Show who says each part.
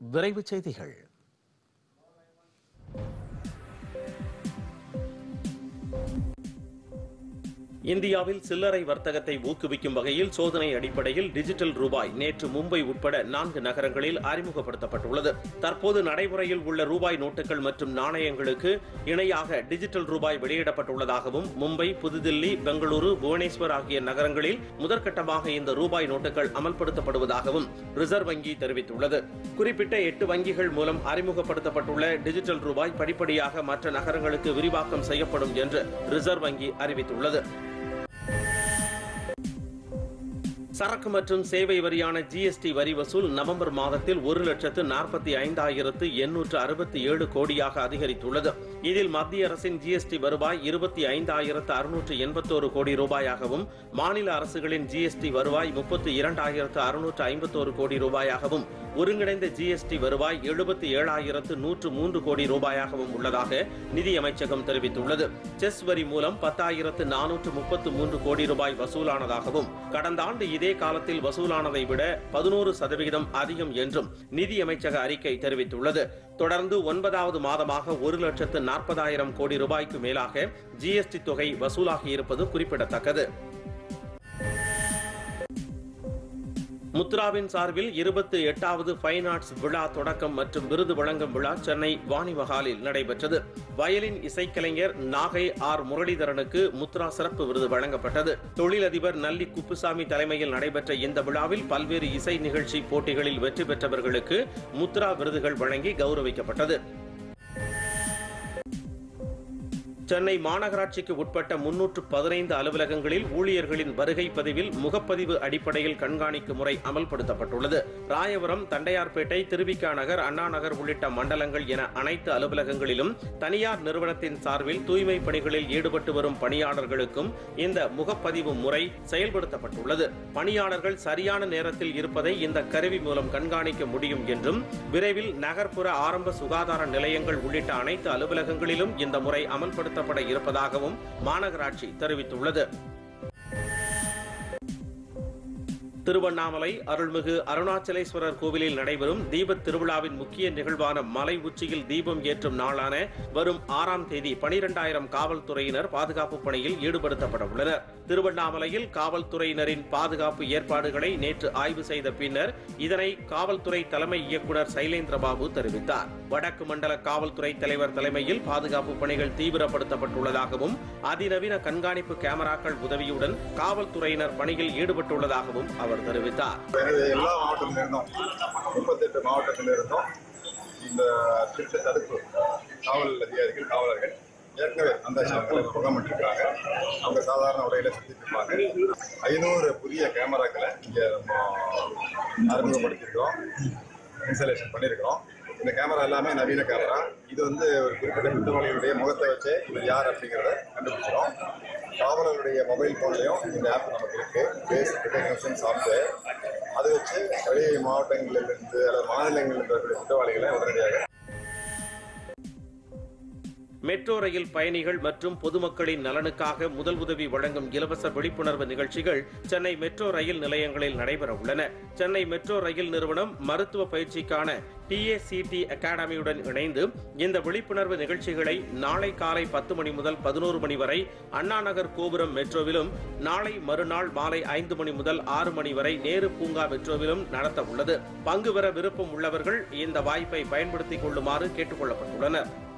Speaker 1: விரைவுச் செய்திகள்
Speaker 2: இந்தியாவில் சில்லறை வர்த்தகத்தை ஊக்குவிக்கும் வகையில் சோதனை அடிப்படையில் டிஜிட்டல் ரூபாய் நேற்று மும்பை உட்பட நான்கு நகரங்களில் அறிமுகப்படுத்தப்பட்டுள்ளது தற்போது நடைமுறையில் உள்ள ரூபாய் நோட்டுகள் மற்றும் நாணயங்களுக்கு இணையாக டிஜிட்டல் ரூபாய் வெளியிடப்பட்டுள்ளதாகவும் மும்பை புதுதில்லி பெங்களூரு புவனேஸ்வர் ஆகிய நகரங்களில் முதற்கட்டமாக இந்த ரூபாய் நோட்டுகள் அமல்படுத்தப்படுவதாகவும் ரிசர்வ் வங்கி தெரிவித்துள்ளது குறிப்பிட்ட எட்டு வங்கிகள் மூலம் அறிமுகப்படுத்தப்பட்டுள்ள டிஜிட்டல் ரூபாய் படிப்படியாக மற்ற நகரங்களுக்கு விரிவாக்கம் செய்யப்படும் என்று ரிசர்வ் வங்கி அறிவித்துள்ளது சரக்கு மற்றும் சேவை வரியான ஜிஎஸ்டி வரி வசூல் நவம்பர் மாதத்தில் ஒரு லட்சத்து நாற்பத்தி ஐந்தாயிரத்து எண்ணூற்று அறுபத்தி ஏழு கோடியாக அதிகரித்துள்ளது இதில் மத்திய அரசின் ஜிஎஸ்டி வருவாய் இருபத்தி ஐந்தாயிரத்து அறுநூற்று எண்பத்தோரு கோடி ரூபாயாகவும் மாநில அரசுகளின் ஜிஎஸ்டி வருவாய் முப்பத்தி இரண்டாயிரத்து அறுநூற்று ஐம்பத்தோரு கோடி ரூபாயாகவும் ஒருங்கிணைந்த ஜிஎஸ்டி வருவாய் எழுபத்தி ஏழாயிரத்து நூற்று மூன்று கோடி ரூபாயாகவும் உள்ளதாக நிதியமைச்சகம் தெரிவித்துள்ளது செஸ் வரி மூலம் பத்தாயிரத்து நானூற்று முப்பத்து மூன்று கோடி ரூபாய் வசூலானதாகவும் கடந்த ஆண்டு இதே காலத்தில் வசூலானதை விட பதினோரு சதவிகிதம் அதிகம் என்றும் நிதியமைச்சக அறிக்கை தெரிவித்துள்ளது தொடர்ந்து ஒன்பதாவது மாதமாக ஒரு லட்சத்து நாற்பதாயிரம் கோடி ரூபாய்க்கு மேலாக ஜிஎஸ்டி தொகை வசூலாகியிருப்பது குறிப்பிடத்தக்கது முத்ராவின் சார்பில் இருபத்தி எட்டாவது ஃபைன் ஆர்ட்ஸ் விழா தொடக்கம் மற்றும் விருது வழங்கும் விழா சென்னை வாணிமஹாலில் நடைபெற்றது வயலின் இசைக்கலைஞர் நாகை ஆர் முரளிதரனுக்கு முத்ரா சிறப்பு விருது வழங்கப்பட்டது தொழிலதிபர் நல்லி குப்புசாமி தலைமையில் நடைபெற்ற இந்த விழாவில் பல்வேறு இசை நிகழ்ச்சி போட்டிகளில் வெற்றி பெற்றவர்களுக்கு முத்ரா விருதுகள் வழங்கி கௌரவிக்கப்பட்டது சென்னை மாநகராட்சிக்கு உட்பட்ட முன்னூற்று பதினைந்து அலுவலகங்களில் ஊழியர்களின் வருகை பதிவில் முகப்பதிவு அடிப்படையில் கண்காணிக்கும் முறை அமல்படுத்தப்பட்டுள்ளது ராயபுரம் தண்டையார்பேட்டை திருவிக்கா நகர் அண்ணா நகர் உள்ளிட்ட மண்டலங்கள் என அனைத்து அலுவலகங்களிலும் தனியார் நிறுவனத்தின் சார்பில் தூய்மை பணிகளில் ஈடுபட்டு வரும் பணியாளர்களுக்கும் இந்த முகப்பதிவு முறை செயல்படுத்தப்பட்டுள்ளது பணியாளர்கள் சரியான நேரத்தில் இருப்பதை இந்த கருவி மூலம் கண்காணிக்க முடியும் என்றும் விரைவில் நகர்ப்புற ஆரம்ப சுகாதார நிலையங்கள் உள்ளிட்ட அனைத்து அலுவலகங்களிலும் இந்த முறை அமல்படுத்த நடத்தப்பட இருப்பதாகவும் மாநகராட்சி தெரிவித்துள்ளது திருவண்ணாமலை அருள்மிகு அருணாச்சலேஸ்வரர் கோவிலில் நடைபெறும் தீபத் திருவிழாவின் முக்கிய நிகழ்வான மலை உச்சியில் தீபம் ஏற்றும் நாளான வரும் ஆறாம் தேதி பனிரெண்டாயிரம் காவல்துறையினர் பாதுகாப்பு பணியில் ஈடுபடுத்தப்பட உள்ளனர் திருவண்ணாமலையில் காவல்துறையினரின் பாதுகாப்பு ஏற்பாடுகளை நேற்று ஆய்வு செய்த பின்னர் இதனை காவல்துறை தலைமை இயக்குநர் சைலேந்திரபாபு தெரிவித்தார் வடக்கு மண்டல காவல்துறை தலைவர் தலைமையில் பாதுகாப்பு பணிகள் தீவிரப்படுத்தப்பட்டுள்ளதாகவும் அதிநவீன கண்காணிப்பு கேமராக்கள் உதவியுடன் காவல்துறையினர் பணியில் ஈடுபட்டுள்ளதாகவும் அவர் தெரிவித்தார்
Speaker 3: எனவே எல்லா மாவட்டத்திலிருந்தும் முப்பத்தெட்டு மாவட்டத்திலிருந்தும் இந்த திருட்டு தடுப்பு காவல் அதிகாரிகள் காவலர்கள் ஏற்கனவே அந்த ஷாப்பில் முகாமிட்டிருக்காங்க அவங்க சாதாரண உடையில சுற்றிட்டு இருப்பாங்க ஐநூறு புதிய கேமராக்களை இங்கே நம்ம அறிமுகப்படுத்தியிருக்கிறோம் இன்ஸ்டலேஷன் பண்ணியிருக்கிறோம் இந்த கேமரா எல்லாமே நவீன கேமரா இது வந்து ஒரு குறிப்பிட்ட குற்றவாளிகளுடைய முகத்தை வச்சு இவர் யார் அப்படிங்கிறத கண்டுபிடிச்சிடும் காவலருடைய மொபைல் ஃபோன்லையும் இந்த ஆப் நமக்கு இருக்கு பேஸ் ரிகக்னிஷன் சாஃப்ட்வேர் அதை வச்சு வெளி மாவட்டங்களிலிருந்து அல்லது மாநிலங்களில் இருக்கிற குற்றவாளிகளை உடனடியாக
Speaker 2: மெட்ரோ ரயில் பயணிகள் மற்றும் பொதுமக்களின் நலனுக்காக முதல் உதவி வழங்கும் இலவச விழிப்புணர்வு நிகழ்ச்சிகள் சென்னை மெட்ரோ ரயில் நிலையங்களில் நடைபெற உள்ளன சென்னை மெட்ரோ ரயில் நிறுவனம் மருத்துவ பயிற்சிக்கான டிஏசிடி அகாடமியுடன் இணைந்து இந்த விழிப்புணர்வு நிகழ்ச்சிகளை நாளை காலை பத்து மணி முதல் பதினோரு மணி வரை அண்ணா நகர் கோபுரம் மெட்ரோவிலும் நாளை மறுநாள் மாலை ஐந்து மணி முதல் ஆறு மணி வரை நேரு பூங்கா மெட்ரோவிலும் நடத்த உள்ளது பங்கு பெற விருப்பம் உள்ளவர்கள் இந்த வாய்ப்பை பயன்படுத்திக் கொள்ளுமாறு கேட்டுக் கொள்ளப்பட்டுள்ளனர்